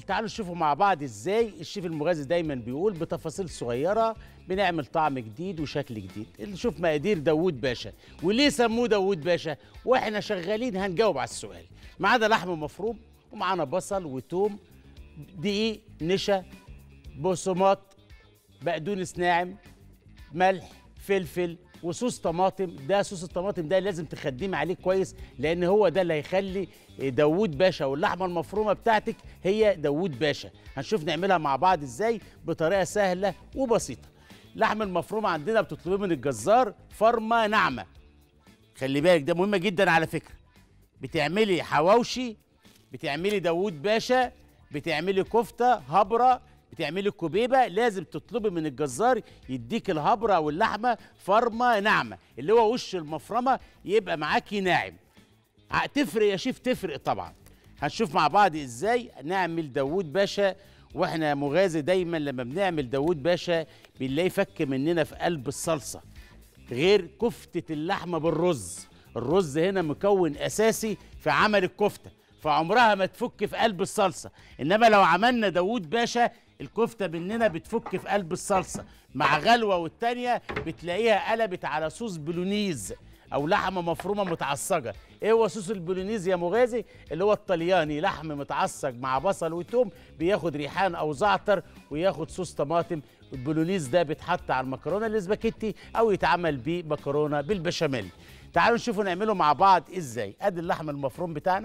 تعالوا نشوفوا مع بعض ازاي الشيف المغازي دايما بيقول بتفاصيل صغيره بنعمل طعم جديد وشكل جديد نشوف مقادير داوود باشا وليه سموه داوود باشا واحنا شغالين هنجاوب على السؤال معانا لحم مفروم ومعانا بصل وتوم دقيق نشا بقسماط بقدونس ناعم ملح فلفل وصوص طماطم ده صوص الطماطم ده لازم تخدمي عليه كويس لان هو ده اللي هيخلي داوود باشا واللحمه المفرومه بتاعتك هي داوود باشا هنشوف نعملها مع بعض ازاي بطريقه سهله وبسيطه اللحم المفرومه عندنا بتطلبيه من الجزار فرمه ناعمه خلي بالك ده مهمه جدا على فكره بتعملي حواوشي بتعملي داوود باشا بتعملي كفته هبره بتعملي كوبيبه لازم تطلبي من الجزار يديك الهبره او اللحمه فرمه ناعمه اللي هو وش المفرمه يبقى معاكي ناعم ع- تفرق يا شيف تفرق طبعا هنشوف مع بعض ازاي نعمل داوود باشا واحنا يا مغازي دايما لما بنعمل داوود باشا بنلاقيه فك مننا في قلب الصلصه غير كفتة اللحمة بالرز الرز هنا مكون أساسي في عمل الكفتة فعمرها ما تفك في قلب الصلصة إنما لو عملنا داوود باشا الكفتة مننا بتفك في قلب الصلصة مع غلوة والتانية بتلاقيها قلبت على صوص بولونيز أو لحمة مفرومة متعصجة إيه هو صوص البولونيز يا مغازي اللي هو الطلياني لحم متعصج مع بصل وتوم بياخد ريحان أو زعتر وياخد صوص طماطم البولونيز ده بيتحط على المكرونه الاسباجيتي او يتعمل بيه مكرونه بالبشاميل تعالوا نشوفوا نعمله مع بعض ازاي ادي اللحم المفروم بتاعنا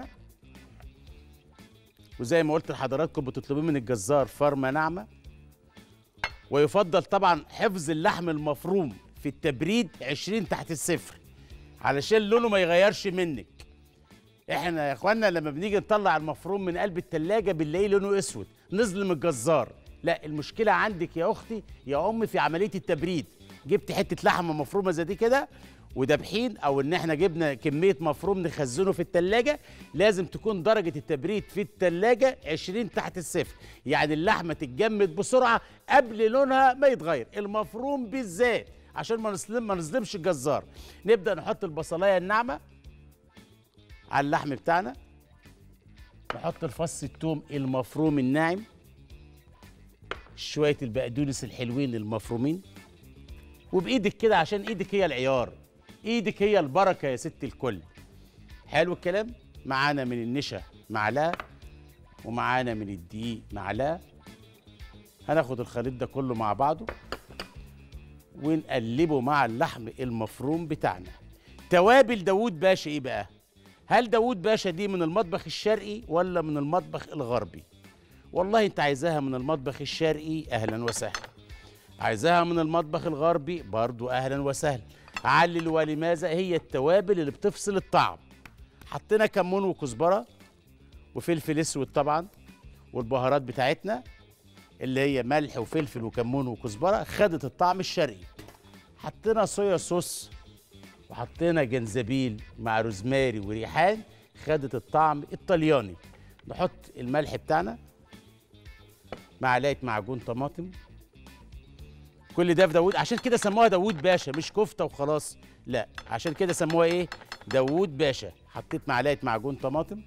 وزي ما قلت لحضراتكم بتطلبيه من الجزار فرمه ناعمه ويفضل طبعا حفظ اللحم المفروم في التبريد 20 تحت الصفر علشان لونه ما يغيرش منك احنا يا اخوانا لما بنيجي نطلع المفروم من قلب التلاجة بنلاقيه لونه اسود نظلم الجزار لا المشكله عندك يا اختي يا امي في عمليه التبريد جبت حته لحمه مفرومه زي دي كده ودبحين او ان احنا جبنا كميه مفروم نخزنه في التلاجة لازم تكون درجه التبريد في التلاجة 20 تحت الصفر يعني اللحمه تتجمد بسرعه قبل لونها ما يتغير المفروم بالذات عشان ما نظلم ما نظلمش الجزار نبدا نحط البصلايه الناعمه على اللحم بتاعنا نحط الفص التوم المفروم الناعم شويه البقدونس الحلوين المفرومين وبايدك كده عشان ايدك هي العيار ايدك هي البركه يا ست الكل حلو الكلام معانا من النشا معلقه ومعانا من الدقيق معلقه هناخد الخليط ده كله مع بعضه ونقلبه مع اللحم المفروم بتاعنا توابل داوود باشا ايه بقى هل داوود باشا دي من المطبخ الشرقي ولا من المطبخ الغربي والله انت عايزاها من المطبخ الشرقي اهلا وسهلا عايزاها من المطبخ الغربي برضو اهلا وسهلا علل ولماذا هي التوابل اللي بتفصل الطعم حطينا كمون وكزبره وفلفل اسود طبعا والبهارات بتاعتنا اللي هي ملح وفلفل وكمون وكزبره خدت الطعم الشرقي حطينا صويا صوص وحطينا جنزبيل مع روزماري وريحان خدت الطعم الطلياني نحط الملح بتاعنا معلقه معجون طماطم كل ده في داوود عشان كده سموها داوود باشا مش كفته وخلاص لا عشان كده سموها ايه داوود باشا حطيت معلقه معجون طماطم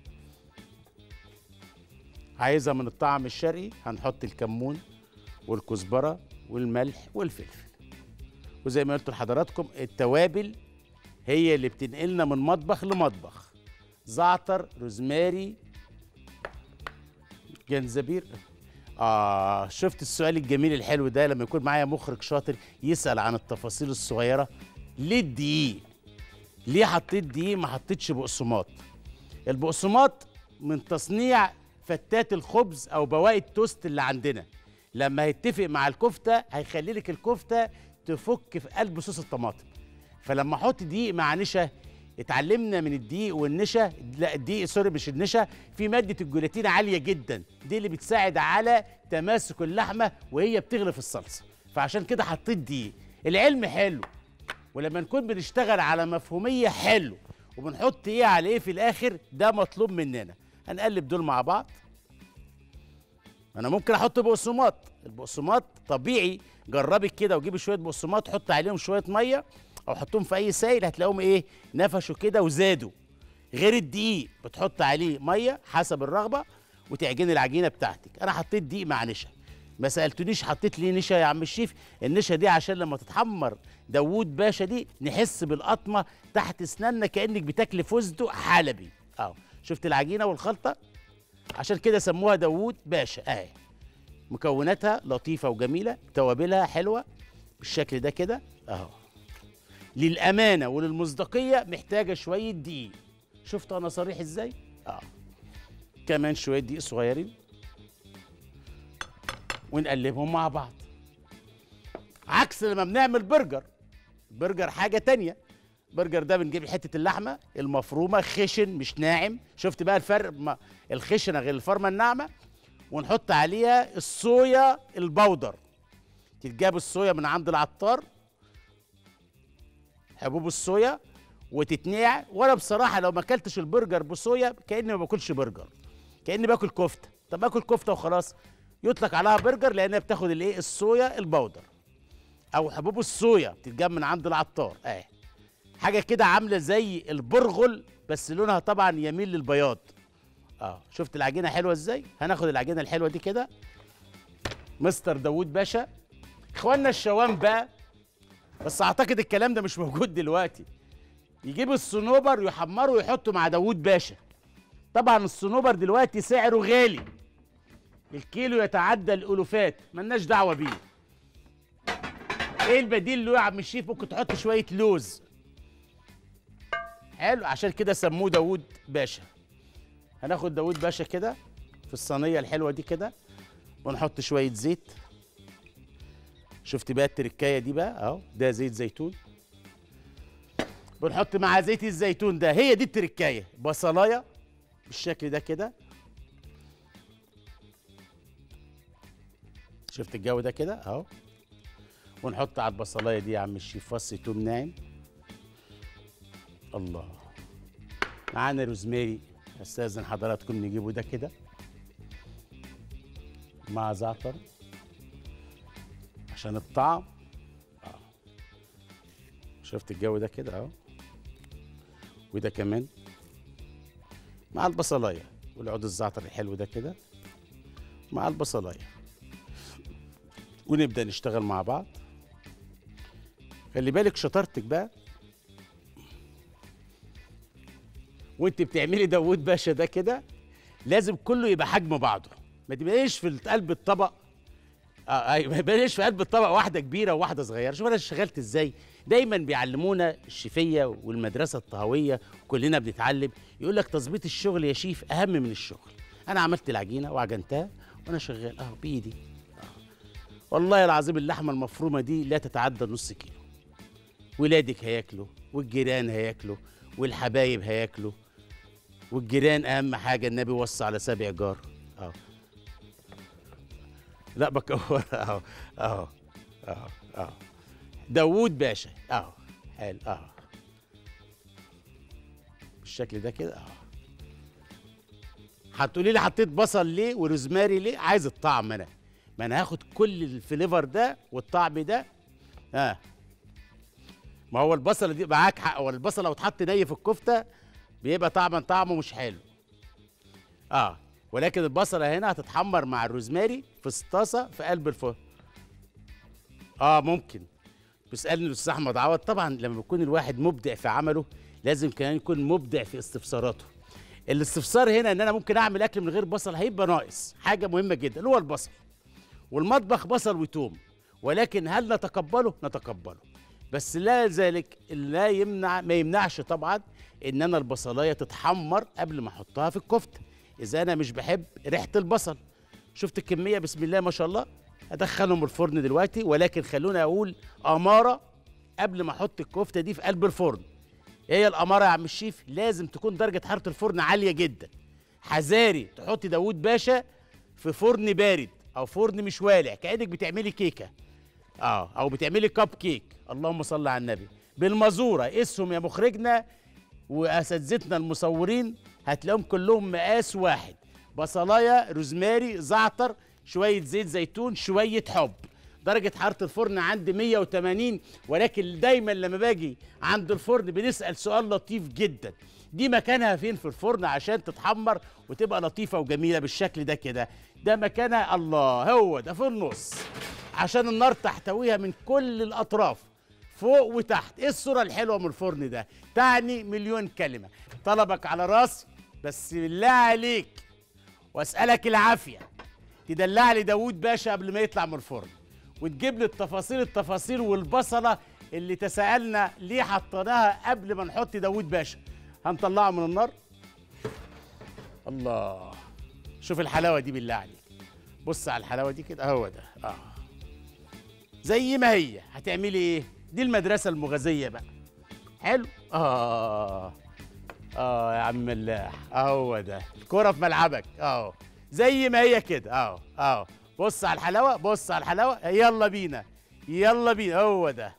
عايزها من الطعم الشرقي هنحط الكمون والكزبره والملح والفلفل وزي ما قلت لحضراتكم التوابل هي اللي بتنقلنا من مطبخ لمطبخ زعتر روزماري جنزبيل آه شفت السؤال الجميل الحلو ده لما يكون معايا مخرج شاطر يسأل عن التفاصيل الصغيرة ليه الدقيق؟ ليه حطيت دقيق ما حطيتش بقسماط؟ البقسماط من تصنيع فتات الخبز أو بواقي التوست اللي عندنا لما هيتفق مع الكفتة هيخلي لك الكفتة تفك في قلب صوص الطماطم فلما احط دقيق مع نشا اتعلمنا من الدقيق والنشا لا الدقيق سوري مش النشا في ماده الجيلاتين عاليه جدا دي اللي بتساعد على تماسك اللحمه وهي بتغلي في الصلصه فعشان كده حطيت دقيق العلم حلو ولما نكون بنشتغل على مفهوميه حلو وبنحط ايه على ايه في الاخر ده مطلوب مننا هنقلب دول مع بعض انا ممكن احط بقسماط البقسماط طبيعي جربي كده وجيبي شويه بقسماط حط عليهم شويه ميه او حطهم في اي سائل هتلاقيهم ايه نفشوا كده وزادوا غير الدقيق بتحط عليه ميه حسب الرغبه وتعجني العجينه بتاعتك انا حطيت دقيق مع نشا ما سالتونيش حطيت ليه نشا يا عم الشيف النشا دي عشان لما تتحمر داوود باشا دي نحس بالقطمه تحت اسناننا كانك بتاكلي فستق حلبي اهو شفت العجينه والخلطه عشان كده سموها داوود باشا اهي مكوناتها لطيفه وجميله توابلها حلوه بالشكل ده كده اهو للامانه وللمصداقيه محتاجه شويه دقيق شفت انا صريح ازاي اه كمان شويه دقيق صغيرين ونقلبهم مع بعض عكس لما بنعمل برجر برجر حاجه تانية برجر ده بنجيب حته اللحمه المفرومه خشن مش ناعم شفت بقى الفرق ما الخشنه غير الفرمه الناعمه ونحط عليها الصويا البودر تتجاب الصويا من عند العطار حبوب الصويا وتتنقع وانا بصراحه لو ما اكلتش البرجر بصويا كاني ما باكلش برجر كاني باكل كفته طب باكل كفته وخلاص يطلق عليها برجر لانها بتاخد الايه الصويا البودر او حبوب الصويا بتتجاب من عند العطار اهي حاجه كده عامله زي البرغل بس لونها طبعا يميل للبياض اه شفت العجينه حلوه ازاي هناخد العجينه الحلوه دي كده مستر داوود باشا اخواننا الشوام بقى بس اعتقد الكلام ده مش موجود دلوقتي يجيب الصنوبر يحمره ويحطه مع داوود باشا طبعا الصنوبر دلوقتي سعره غالي الكيلو يتعدى الالوفات ملناش دعوه بيه ايه البديل له يا عم الشيف ممكن تحط شويه لوز حلو عشان كده سموه داوود باشا هناخد داوود باشا كده في الصينيه الحلوه دي كده ونحط شويه زيت شفت بقى التركايه دي بقى اهو ده زيت زيتون بنحط مع زيت الزيتون ده هي دي التركايه بصلايه بالشكل ده كده شفت الجو ده كده اهو ونحط على البصلايه دي يا عم الشيف فص توم ناعم الله معانا روزماري استاذن حضراتكم نجيبه ده كده مع زعتر عشان الطعم آه. شفت الجو ده كده اهو وده كمان مع البصلايه والعود الزعتر الحلو ده كده مع البصلايه ونبدا نشتغل مع بعض خلي بالك شطارتك بقى وانت بتعملي داوود باشا ده كده لازم كله يبقى حجم بعضه ما تبقاش في قلب الطبق اه ايوه ما يبقاش في قلب الطبق واحده كبيره وواحده صغيره شوف انا اشتغلت ازاي دايما بيعلمونا الشيفيه والمدرسه الطهويه كلنا بنتعلم يقول لك تظبيط الشغل يا شيف اهم من الشغل انا عملت العجينه وعجنتها وانا شغال اهو بايدي والله العظيم اللحمه المفرومه دي لا تتعدى نص كيلو ولادك هياكلوا والجيران هياكلوا والحبايب هياكلوا والجيران اهم حاجه النبي وصى على سبع جار اهو لا بكور اهو اهو اهو اهو داوود باشا اهو حلو اهو بالشكل ده كده اهو هتقولي لي حطيت بصل ليه وروزماري ليه عايز الطعم انا ما انا هاخد كل الفليفر ده والطعم ده ها ما هو البصله دي معاك حق هو البصله لو اتحط ني في الكفته بيبقى طعما طعمه مش حلو اه ولكن البصله هنا هتتحمر مع الروزماري في الطاسه في قلب الفرن اه ممكن بيسالني الاستاذ احمد عوض طبعا لما بيكون الواحد مبدع في عمله لازم كمان يكون مبدع في استفساراته الاستفسار هنا ان انا ممكن اعمل اكل من غير بصل هيبقى ناقص حاجه مهمه جدا هو البصل والمطبخ بصل وتوم ولكن هل نتقبله نتقبله بس لا ذلك لا يمنع ما يمنعش طبعا ان انا البصلايه تتحمر قبل ما احطها في الكفته اذا انا مش بحب ريحه البصل شفت الكميه بسم الله ما شاء الله ادخلهم الفرن دلوقتي ولكن خلونا اقول اماره قبل ما احط الكفته دي في قلب الفرن ايه هي الاماره يا عم الشيف لازم تكون درجه حراره الفرن عاليه جدا حذاري تحطي داوود باشا في فرن بارد او فرن مش والع كانك بتعملي كيكه اه او بتعملي كب كيك اللهم صل على النبي بالمزوره قسهم يا مخرجنا واساتذتنا المصورين هتلاقيهم كلهم مقاس واحد بصلايه روزماري زعتر شويه زيت زيتون شويه حب درجة حرارة الفرن عندي 180 ولكن دايما لما باجي عند الفرن بنسأل سؤال لطيف جدا دي مكانها فين في الفرن عشان تتحمر وتبقى لطيفه وجميله بالشكل ده كده ده مكانها الله هو ده في النص عشان النار تحتويها من كل الاطراف فوق وتحت ايه الصوره الحلوه من الفرن ده تعني مليون كلمه طلبك على راسي بس بالله عليك واسالك العافيه تدلع لي داوود باشا قبل ما يطلع من الفرن وتجيب لي التفاصيل التفاصيل والبصله اللي تساءلنا ليه حطيناها قبل ما نحط داوود باشا هنطلعه من النار الله شوف الحلاوه دي بالله عليك بص على الحلاوه دي كده هو ده اه زي ما هي هتعملي ايه دي المدرسه المغازيه بقى حلو اه اه يا عم الله اهو ده الكرة في ملعبك اهو زي ما هي كده اهو اهو بص على الحلاوه بص على الحلاوه يلا بينا يلا بينا هو ده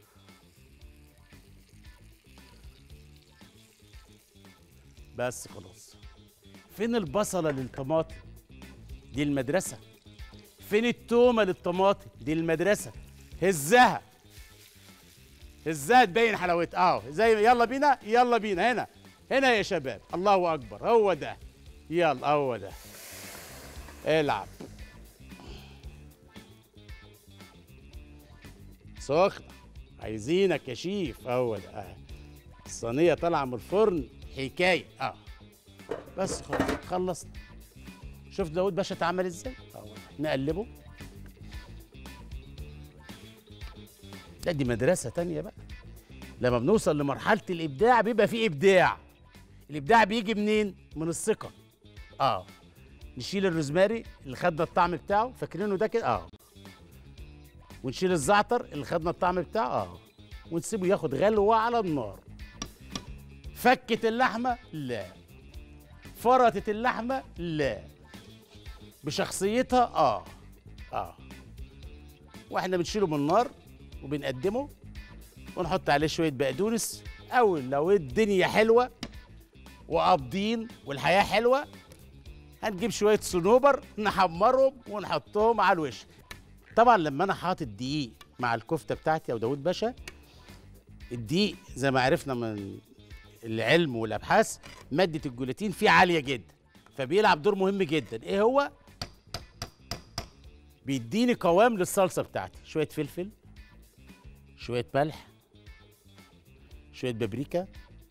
بس خلاص فين البصله للطماطم دي المدرسه فين التومه للطماطم دي المدرسه هزها هزها تبين حلاوتها اهو زي يلا بينا يلا بينا هنا هنا يا شباب الله اكبر هو ده يلا هو ده العب سخنة عايزينك يا شيف هو ده آه. الصينية طالعة من الفرن حكاية اه بس خلاص خلصنا شوف داود باشا اتعمل ازاي اهو نقلبه لا دي مدرسة تانية بقى لما بنوصل لمرحلة الإبداع بيبقى فيه إبداع الإبداع بيجي منين؟ من الثقة اه نشيل الروزماري اللي خدنا الطعم بتاعه فاكرينه ده كده اه ونشيل الزعتر اللي خدنا الطعم بتاعه اه ونسيبه ياخد غلوة على النار فكت اللحمة لا فرطت اللحمة لا بشخصيتها اه اه واحنا بنشيله من النار وبنقدمه ونحط عليه شوية بقدونس أو لو الدنيا حلوة وقابضين والحياة حلوة هنجيب شوية صنوبر نحمرهم ونحطهم على الوش طبعا لما أنا حاطط دقيق مع الكفتة بتاعتي أو داود باشا الدقيق زي ما عرفنا من العلم والأبحاث مادة الجلوتين فيه عالية جدا فبيلعب دور مهم جدا إيه هو؟ بيديني قوام للصلصة بتاعتي شوية فلفل شوية ملح شوية بابريكا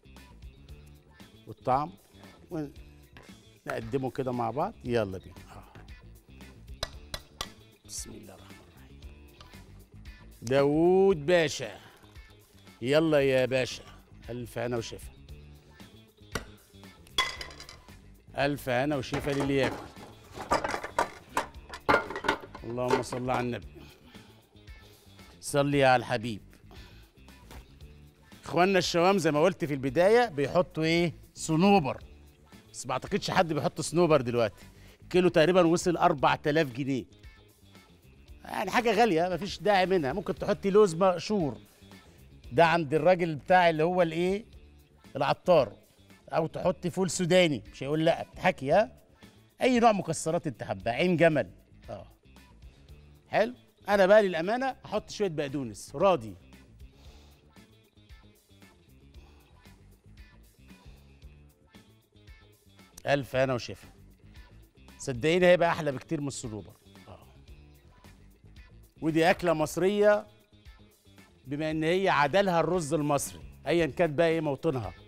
والطعم ونقدمه كده مع بعض يلا بينا آه. بسم الله الرحمن الرحيم داوود باشا يلا يا باشا ألف هنا وشفا ألف هنا وشفا للي ياكل اللهم صل على النبي صلي على الحبيب اخواننا الشوام زي ما قلت في البدايه بيحطوا ايه صنوبر بس ما اعتقدش حد بيحط صنوبر دلوقتي كيلو تقريبا وصل 4000 جنيه يعني حاجه غاليه مفيش داعي منها ممكن تحطي لوز مقشور ده عند الراجل بتاع اللي هو الايه العطار او تحطي فول سوداني مش هيقول لا بتحكي ها اي نوع مكسرات انت حباه عين جمل اه حلو انا بقى للامانه احط شويه بقدونس راضي الف انا وشفا صدقيني هيبقى احلى بكتير من الصلوبه آه. ودي اكله مصريه بما ان هي عدلها الرز المصري ايا كان بقى ايه موطنها